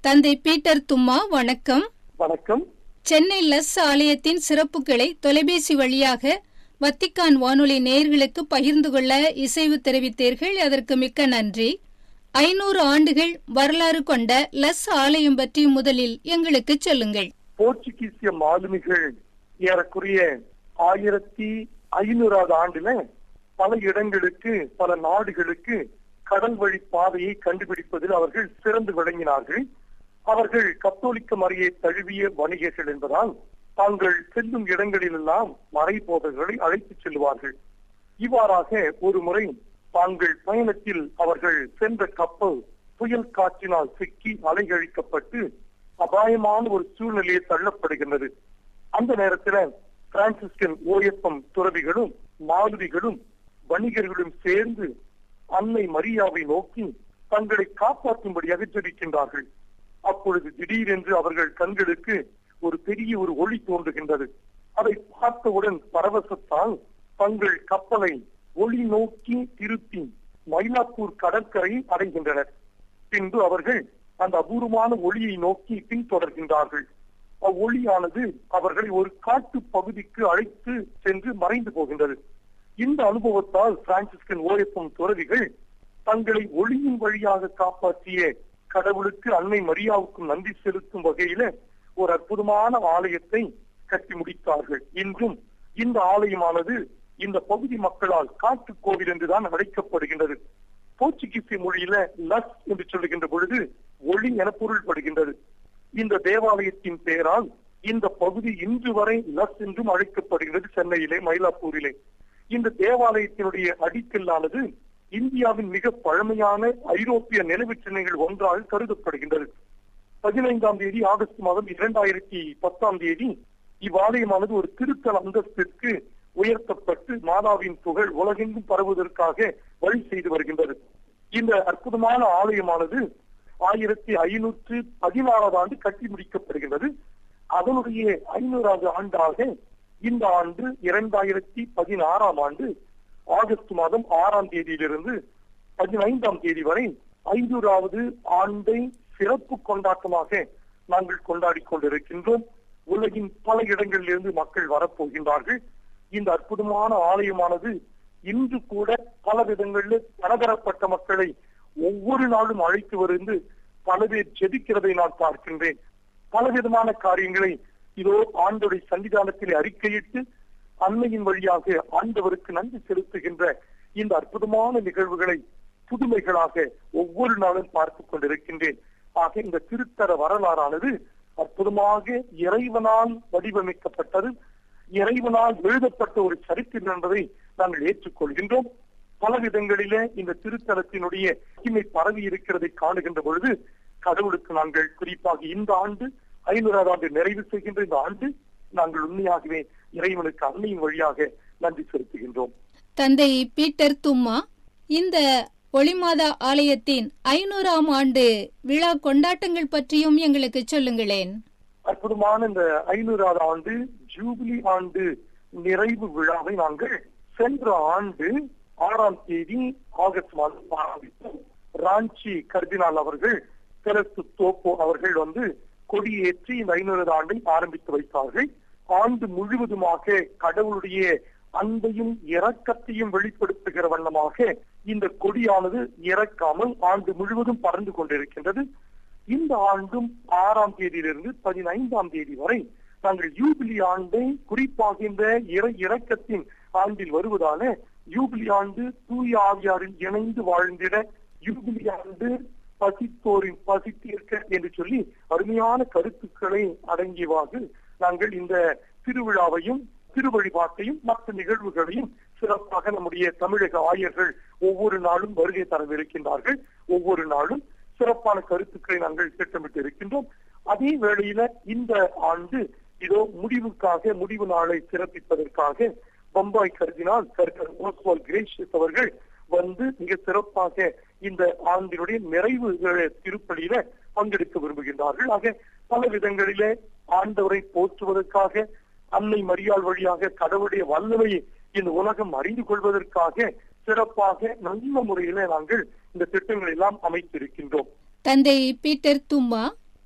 தந்தை பீட்டர் தும்மா வணக்கம் வணக்கம் சென்னை லஸ் ஆலயத்தின் சிறப்புகளை தொலைபேசி வழியாக வத்திக்கான் வானொலி நேயர்களுக்கு பகிர்ந்து கொள்ள இசைவு தெரிவித்தீர்கள் அதற்கு மிக்க நன்றி ஐநூறு ஆண்டுகள் வரலாறு கொண்ட லஸ் ஆலயம் பற்றி முதலில் எங்களுக்கு சொல்லுங்கள் போர்ச்சுகீசிய மாலுமிகள் ஏறக்குறைய ஆயிரத்தி ஐநூறாவது ஆண்டுல பல இடங்களுக்கு பல நாடுகளுக்கு கடல் வழி பாதையை கண்டுபிடிப்பதில் அவர்கள் சிறந்து விளங்கினார்கள் அவர்கள் கத்தோலிக்க மறையை தழுவிய வணிகர்கள் என்பதால் தாங்கள் செல்லும் இடங்களிலெல்லாம் மறை போதர்களை அழைத்துச் செல்வார்கள் இவ்வாறாக ஒரு முறை தாங்கள் பயணத்தில் அவர்கள் சென்ற கப்பல் புயல் காற்றினால் சிக்கி அலைகழிக்கப்பட்டு அபாயமான ஒரு சூழ்நிலையை தள்ளப்படுகின்றது அந்த நேரத்துல பிரான்சிஸ்கன் ஓஎஃப்எம் துறவிகளும் மாலுமிகளும் வணிகர்களும் சேர்ந்து அன்னை மரியாவை நோக்கி தங்களை காப்பாற்றும்படியாக ஜெபிக்கின்றார்கள் அப்பொழுது திடீரென்று அவர்கள் கண்களுக்கு ஒரு பெரிய ஒரு ஒளி தோன்றுகின்றது அதை பார்த்தவுடன் பரவசத்தால் தங்கள் கப்பலை ஒளி நோக்கி திருப்பி மயிலாப்பூர் கடற்கரையை அடைகின்றனர் பின்பு அவர்கள் அந்த அபூர்வமான ஒளியை நோக்கி பின்தொடர்கின்றார்கள் அவ்வொளியானது அவர்களை ஒரு காட்டு பகுதிக்கு அழைத்து சென்று மறைந்து போகின்றது இந்த அனுபவத்தால் பிரான்சிஸ்கன் ஓயப்பம் துறவிகள் தங்களை ஒளியின் வழியாக காப்பாற்றிய கடவுளுக்கு அன்னை மரியாவுக்கும் நன்றி செலுத்தும் வகையில ஒரு அற்புதமான ஆலயத்தை கட்டி முடித்தார்கள் இன்றும் இந்த ஆலயமானது இந்த பகுதி மக்களால் காட்டு கோவில் என்றுதான் அழைக்கப்படுகின்றது போர்ச்சுகீசிய மொழியில லஸ் என்று சொல்லுகின்ற பொழுது ஒளி என பொருள்படுகின்றது இந்த தேவாலயத்தின் பெயரால் இந்த பகுதி இன்று வரை லஸ் என்றும் அழைக்கப்படுகிறது சென்னையிலே மயிலாப்பூரிலே இந்த தேவாலயத்தினுடைய அடிக்கல்லானது இந்தியாவின் மிக பழமையான ஐரோப்பிய நினைவு சின்னங்கள் ஒன்றாக கருதப்படுகின்றது பதினைந்தாம் தேதி ஆகஸ்ட் மாதம் இரண்டாயிரத்தி பத்தாம் தேதி இவ்வாலயமானது ஒரு திருத்தல அந்தஸ்திற்கு உயர்த்தப்பட்டு மாதாவின் புகழ் உலகெங்கும் பரவுவதற்காக வழி செய்து வருகின்றது இந்த அற்புதமான ஆலயமானது ஆயிரத்தி ஐநூற்று பதினாறாவது ஆண்டு கட்டி முடிக்கப்படுகின்றது அதனுடைய ஐநூறாவது ஆண்டாக இந்த ஆண்டு இரண்டாயிரத்தி பதினாறாம் ஆண்டு ஆகஸ்ட் மாதம் ஆறாம் தேதியிலிருந்து பதினைந்தாம் தேதி வரை ஐநூறாவது ஆண்டை சிறப்பு கொண்டாட்டமாக நாங்கள் கொண்டாடி கொண்டிருக்கின்றோம் உலகின் பல இடங்களிலிருந்து மக்கள் வரப்போகின்றார்கள் இந்த அற்புதமான ஆலயமானது இன்று கூட பல விதங்களில் பலதரப்பட்ட மக்களை ஒவ்வொரு நாளும் அழைத்து வந்து பல பேர் ஜெபிக்கிறதை நான் பார்க்கின்றேன் பலவிதமான காரியங்களை இதோ ஆண்டோடைய சன்னிதானத்தில் அறிக்கையிட்டு அன்னையின் வழியாக ஆண்டவருக்கு நன்றி செலுத்துகின்ற இந்த அற்புதமான நிகழ்வுகளை புதுமைகளாக ஒவ்வொரு நாளும் பார்த்துக் கொண்டிருக்கின்றேன் ஆக இந்த திருத்தர வரலாறானது அற்புதமாக இறைவனால் வடிவமைக்கப்பட்டது இறைவனால் எழுதப்பட்ட ஒரு சரித்திரம் என்பதை நாங்கள் ஏற்றுக்கொள்கின்றோம் பல விதங்களிலே இந்த திருத்தலத்தினுடைய மகிமை பரவி இருக்கிறதை காணுகின்ற பொழுது கடவுளுக்கு நாங்கள் குறிப்பாக இந்த ஆண்டு ஐநூறாவது ஆண்டு நிறைவு செய்கின்ற இந்த ஆண்டு நாங்கள் உண்மையாகவே இறைவனுக்கு அன்னையின் வழியாக நன்றி செலுத்துகின்றோம் தந்தை பீட்டர் தும்மா இந்த ஒளிமாதா ஆலயத்தின் ஐநூறாம் ஆண்டு விழா கொண்டாட்டங்கள் பற்றியும் எங்களுக்கு சொல்லுங்களேன் அற்புதமான இந்த ஐநூறாவது ஆண்டு ஜூபிலி ஆண்டு நிறைவு விழாவை நாங்கள் சென்ற ஆண்டு ஆறாம் தேதி ஆகஸ்ட் மாதம் ஆரம்பித்தோம் ராஞ்சி கர்தினால் அவர்கள் தெரசு தோப்போ அவர்கள் வந்து கொடியேற்றி இந்த ஐநூறு ஆண்டை ஆரம்பித்து வைத்தார்கள் ஆண்டு முழுவதுமாக கடவுளுடைய அன்பையும் இரக்கத்தையும் வெளிப்படுத்துகிற வண்ணமாக இந்த கொடியானது இறக்காமல் ஆண்டு முழுவதும் பறந்து கொண்டிருக்கின்றது இந்த ஆண்டும் ஆறாம் தேதியிலிருந்து பதினைந்தாம் தேதி வரை நாங்கள் யூபிலி ஆண்டை குறிப்பாக இந்த இறை இறக்கத்தின் ஆண்டில் வருவதால யூபிலி ஆண்டு தூய ஆவியாரில் இணைந்து வாழ்ந்திட யூபிலி ஆண்டு பசித்தோரின் பசி தீர்க்க என்று சொல்லி அருமையான கருத்துக்களை அடங்கியவாறு நாங்கள் இந்த திருவிழாவையும் திருவழிபாட்டையும் மற்ற நிகழ்வுகளையும் சிறப்பாக நம்முடைய தமிழக ஆயர்கள் ஒவ்வொரு நாளும் வருகை தரவிருக்கின்றார்கள் ஒவ்வொரு நாளும் சிறப்பான கருத்துக்களை நாங்கள் திட்டமிட்டு இருக்கின்றோம் அதே வேளையில இந்த ஆண்டு இதோ முடிவுக்காக முடிவு நாளை சிறப்பிப்பதற்காக பம்பாய் கருதினால் ஓஸ்வால் கிரேஷியஸ் அவர்கள் வந்து மிக சிறப்பாக இந்த ஆண்டினுடைய நிறைவு திருப்பலியில பங்கெடுக்க விரும்புகின்றார்கள் ஆக பல விதங்களிலே ஆண்டவரை போற்றுவதற்காக அன்னை மரியாள் வழியாக கடவுளுடைய வல்லமையை இந்த உலகம் அறிந்து கொள்வதற்காக சிறப்பாக நல்ல முறையில நாங்கள் இந்த திட்டங்களை எல்லாம் அமைத்திருக்கின்றோம் தந்தை பீட்டர் தும்மா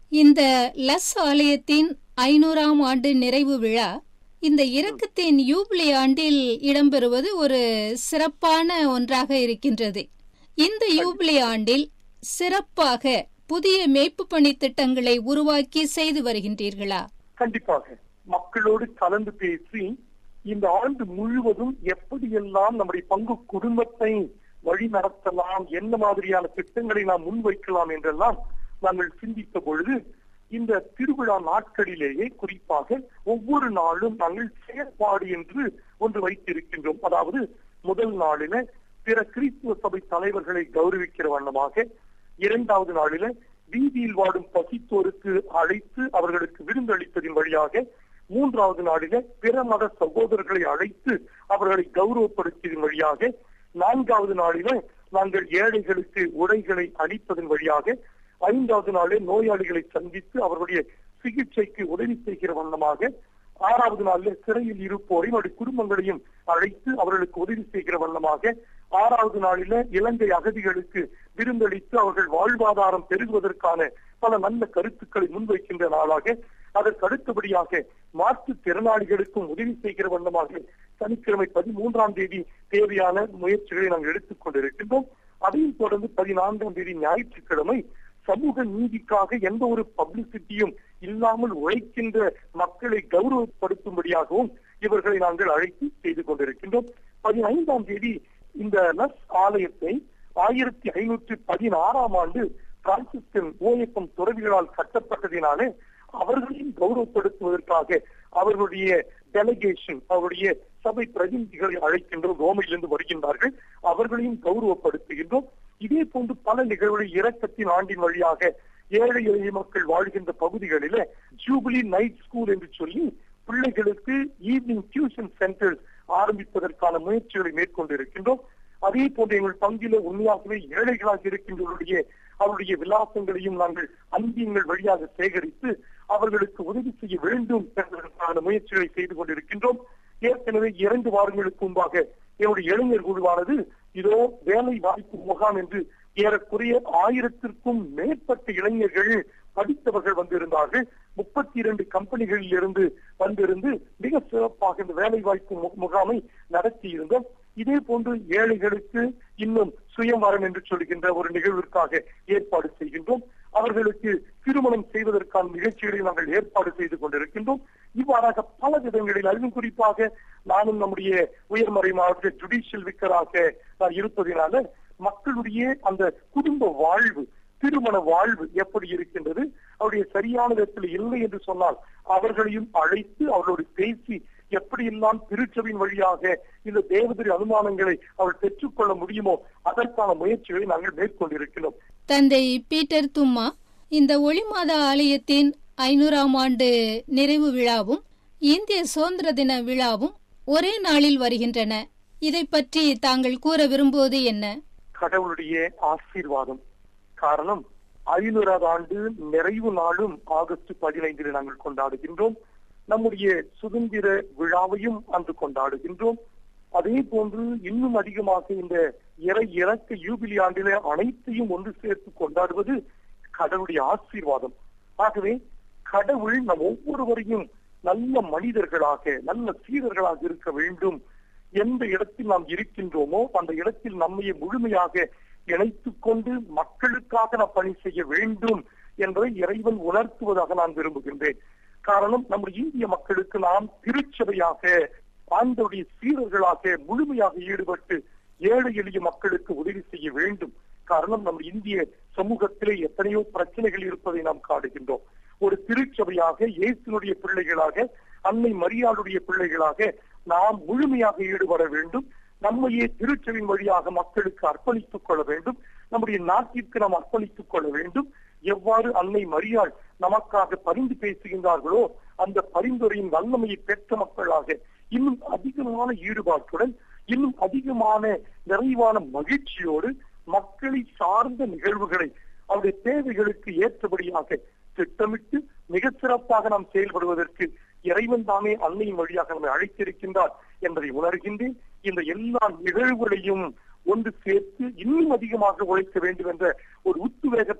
இந்த லஸ் ஆலயத்தின் ஐநூறாம் ஆண்டு நிறைவு விழா இந்த இரக்கத்தின் யூபிலி ஆண்டில் இடம்பெறுவது ஒரு சிறப்பான ஒன்றாக இருக்கின்றது இந்த யூபிலி ஆண்டில் சிறப்பாக புதிய மேய்ப்பு பணி திட்டங்களை உருவாக்கி செய்து வருகின்றீர்களா கண்டிப்பாக மக்களோடு கலந்து பேசி இந்த ஆண்டு முழுவதும் எப்படியெல்லாம் நம்முடைய பங்கு குடும்பத்தை வழி நடத்தலாம் என்ன மாதிரியான திட்டங்களை நாம் முன்வைக்கலாம் என்றெல்லாம் நாங்கள் சிந்தித்த பொழுது இந்த திருவிழா நாட்களிலேயே குறிப்பாக ஒவ்வொரு நாளும் நாங்கள் செயற்பாடு என்று ஒன்று வைத்திருக்கின்றோம் அதாவது முதல் நாளில பிற கிறிஸ்துவ சபை தலைவர்களை கௌரவிக்கிற வண்ணமாக இரண்டாவது நாளில வீதியில் வாடும் பசித்தோருக்கு அழைத்து அவர்களுக்கு விருந்தளிப்பதின் வழியாக மூன்றாவது நாளில பிற மத சகோதரர்களை அழைத்து அவர்களை கௌரவப்படுத்தியதன் வழியாக நான்காவது நாளில நாங்கள் ஏழைகளுக்கு உடைகளை அளிப்பதன் வழியாக ஐந்தாவது நாளே நோயாளிகளை சந்தித்து அவர்களுடைய சிகிச்சைக்கு உதவி செய்கிற வண்ணமாக ஆறாவது நாளில் சிறையில் இருப்போரையும் அவருடைய குடும்பங்களையும் அழைத்து அவர்களுக்கு உதவி செய்கிற வண்ணமாக ஆறாவது நாளில இலங்கை அகதிகளுக்கு விருந்தளித்து அவர்கள் வாழ்வாதாரம் பெருகுவதற்கான பல நல்ல கருத்துக்களை முன்வைக்கின்ற நாளாக அதற்கு அடுத்தபடியாக மாற்றுத் திறனாளிகளுக்கும் உதவி செய்கிற வண்ணமாக சனிக்கிழமை பதிமூன்றாம் தேதி தேவையான முயற்சிகளை நாங்கள் எடுத்துக் கொண்டிருக்கின்றோம் அதையும் தொடர்ந்து பதினான்காம் தேதி ஞாயிற்றுக்கிழமை சமூக நீதிக்காக எந்த ஒரு பப்ளிசிட்டியும் இல்லாமல் உழைக்கின்ற மக்களை கௌரவப்படுத்தும்படியாகவும் இவர்களை நாங்கள் அழைத்து செய்து கொண்டிருக்கின்றோம் பதினைந்தாம் தேதி இந்த நஸ் ஆலயத்தை ஆயிரத்தி ஐநூற்றி பதினாறாம் ஆண்டு பிரான்சிஸ்கன் ஓயப்பம் துறவிகளால் கட்டப்பட்டதினாலே அவர்களையும் கௌரவப்படுத்துவதற்காக அவர்களுடைய டெலிகேஷன் அவருடைய சபை பிரதிநிதிகளை அழைக்கின்றோம் ரோமையிலிருந்து வருகின்றார்கள் அவர்களையும் கௌரவப்படுத்துகின்றோம் இதே போன்று பல நிகழ்வுகளை இரக்கத்தின் ஆண்டின் வழியாக ஏழை எளிய மக்கள் வாழ்கின்ற பகுதிகளில ஜூபிலி நைட் ஸ்கூல் என்று சொல்லி பிள்ளைகளுக்கு ஈவினிங் டியூஷன் சென்டர் ஆரம்பிப்பதற்கான முயற்சிகளை மேற்கொண்டிருக்கின்றோம் அதே போன்று எங்கள் பங்கில உண்மையாகவே ஏழைகளாக இருக்கின்றவருடைய அவருடைய விலாசங்களையும் நாங்கள் அந்தியங்கள் வழியாக சேகரித்து அவர்களுக்கு உதவி செய்ய வேண்டும் என்பதற்கான முயற்சிகளை செய்து கொண்டிருக்கின்றோம் ஏற்கனவே இரண்டு வாரங்களுக்கு முன்பாக என்னுடைய இளைஞர் குழுவானது இதோ வேலை வாய்ப்பு முகாம் என்று ஏறக்குறைய ஆயிரத்திற்கும் மேற்பட்ட இளைஞர்கள் படித்தவர்கள் வந்திருந்தார்கள் முப்பத்தி இரண்டு கம்பெனிகளில் இருந்து வந்திருந்து மிக சிறப்பாக இந்த வேலை வாய்ப்பு முகாமை நடத்தி இருந்தோம் இதே போன்று ஏழைகளுக்கு இன்னும் சுயமரம் என்று சொல்கின்ற ஒரு நிகழ்விற்காக ஏற்பாடு செய்கின்றோம் அவர்களுக்கு திருமணம் செய்வதற்கான நிகழ்ச்சிகளை நாங்கள் ஏற்பாடு செய்து கொண்டிருக்கின்றோம் இவ்வாறாக பல விதங்களில் அதிலும் குறிப்பாக நானும் நம்முடைய உயர்மறை மாவட்ட ஜுடிஷியல் விக்கராக நான் இருப்பதினால மக்களுடைய அந்த குடும்ப வாழ்வு திருமண வாழ்வு எப்படி இருக்கின்றது அவருடைய சரியான விதத்தில் இல்லை என்று சொன்னால் அவர்களையும் அழைத்து அவர்களோடு பேசி எப்படியெல்லாம் திருச்சபின் வழியாக இந்த தேவதிரி அனுமானங்களை அவள் பெற்றுக்கொள்ள முடியுமோ அதற்கான முயற்சிகளை நாங்கள் மேற்கொண்டிருக்கிறோம் தந்தை பீட்டர் தும்மா இந்த ஒளிமாத ஆலயத்தின் ஐநூறாம் ஆண்டு நிறைவு விழாவும் இந்திய சுதந்திர தின விழாவும் ஒரே நாளில் வருகின்றன இதை பற்றி தாங்கள் கூற விரும்புவது என்ன கடவுளுடைய ஆசீர்வாதம் காரணம் ஐநூறாவது ஆண்டு நிறைவு நாளும் ஆகஸ்ட் பதினைந்தில் நாங்கள் கொண்டாடுகின்றோம் நம்முடைய சுதந்திர விழாவையும் அன்று கொண்டாடுகின்றோம் அதே போன்று இன்னும் அதிகமாக இந்த இறை இறக்க யூபிலி ஆண்டிலே அனைத்தையும் ஒன்று சேர்த்து கொண்டாடுவது கடவுளுடைய ஆசீர்வாதம் ஆகவே கடவுள் நம் ஒவ்வொருவரையும் நல்ல மனிதர்களாக நல்ல சீரர்களாக இருக்க வேண்டும் எந்த இடத்தில் நாம் இருக்கின்றோமோ அந்த இடத்தில் நம்மையை முழுமையாக இணைத்துக் கொண்டு மக்களுக்காக நாம் பணி செய்ய வேண்டும் என்பதை இறைவன் உணர்த்துவதாக நான் விரும்புகின்றேன் காரணம் நம்முடைய இந்திய மக்களுக்கு நாம் திருச்சபையாக ஆண்டோடைய சீரர்களாக முழுமையாக ஈடுபட்டு ஏழை எளிய மக்களுக்கு உதவி செய்ய வேண்டும் காரணம் நம் இந்திய சமூகத்திலே எத்தனையோ பிரச்சனைகள் இருப்பதை நாம் காடுகின்றோம் ஒரு திருச்சபையாக இயேசுனுடைய பிள்ளைகளாக அன்னை மரியாளுடைய பிள்ளைகளாக நாம் முழுமையாக ஈடுபட வேண்டும் நம்மையே திருச்சபின் வழியாக மக்களுக்கு அர்ப்பணித்துக் கொள்ள வேண்டும் நம்முடைய நாட்டிற்கு நாம் அர்ப்பணித்துக் கொள்ள வேண்டும் எவ்வாறு அன்னை மரியாள் நமக்காக பரிந்து பேசுகின்றார்களோ அந்த பரிந்துரையின் வல்லமையை பெற்ற மக்களாக இன்னும் அதிகமான ஈடுபாட்டுடன் இன்னும் அதிகமான நிறைவான மகிழ்ச்சியோடு மக்களை சார்ந்த நிகழ்வுகளை அவருடைய தேவைகளுக்கு ஏற்றபடியாக திட்டமிட்டு மிக சிறப்பாக நாம் செயல்படுவதற்கு இறைவன் தாமே அன்னையின் வழியாக நம்மை அழைத்திருக்கின்றார் என்பதை உணர்கின்றேன் இந்த எல்லா நிகழ்வுகளையும் ஒன்று சேர்த்து இன்னும் அதிகமாக உழைக்க வேண்டும் என்ற ஒரு உத்வேகத்தை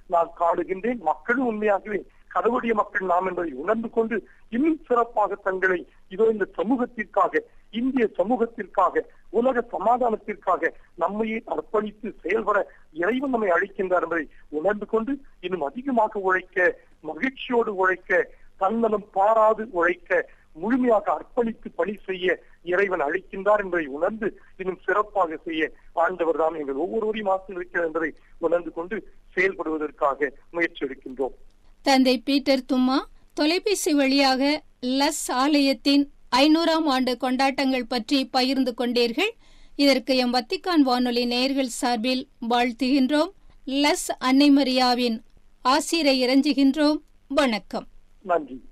நான் காணுகின்றேன் மக்களும் உண்மையாகவே கடவுளுடைய மக்கள் நாம் என்பதை உணர்ந்து கொண்டு இன்னும் சிறப்பாக தங்களை இதோ இந்த சமூகத்திற்காக இந்திய சமூகத்திற்காக உலக சமாதானத்திற்காக நம்மையே அர்ப்பணித்து செயல்பட இறைவன் நம்மை அழைக்கின்றார் என்பதை உணர்ந்து கொண்டு இன்னும் அதிகமாக உழைக்க மகிழ்ச்சியோடு உழைக்க தன்னலம் பாராது உழைக்க முழுமையாக அர்ப்பணித்து பணி செய்ய இறைவன் அழைக்கின்றார் என்பதை உணர்ந்து இன்னும் சிறப்பாக செய்ய ஆண்டவர் தான் எங்கள் ஒவ்வொருவரையும் ஆசீர்வதிக்கிறார் என்பதை உணர்ந்து கொண்டு செயல்படுவதற்காக முயற்சி எடுக்கின்றோம் தந்தை பீட்டர் தும்மா தொலைபேசி வழியாக லஸ் ஆலயத்தின் ஐநூறாம் ஆண்டு கொண்டாட்டங்கள் பற்றி பகிர்ந்து கொண்டீர்கள் இதற்கு எம் வத்திக்கான் வானொலி நேயர்கள் சார்பில் வாழ்த்துகின்றோம் லஸ் அன்னை மரியாவின் ஆசிரை இறஞ்சுகின்றோம் வணக்கம் நன்றி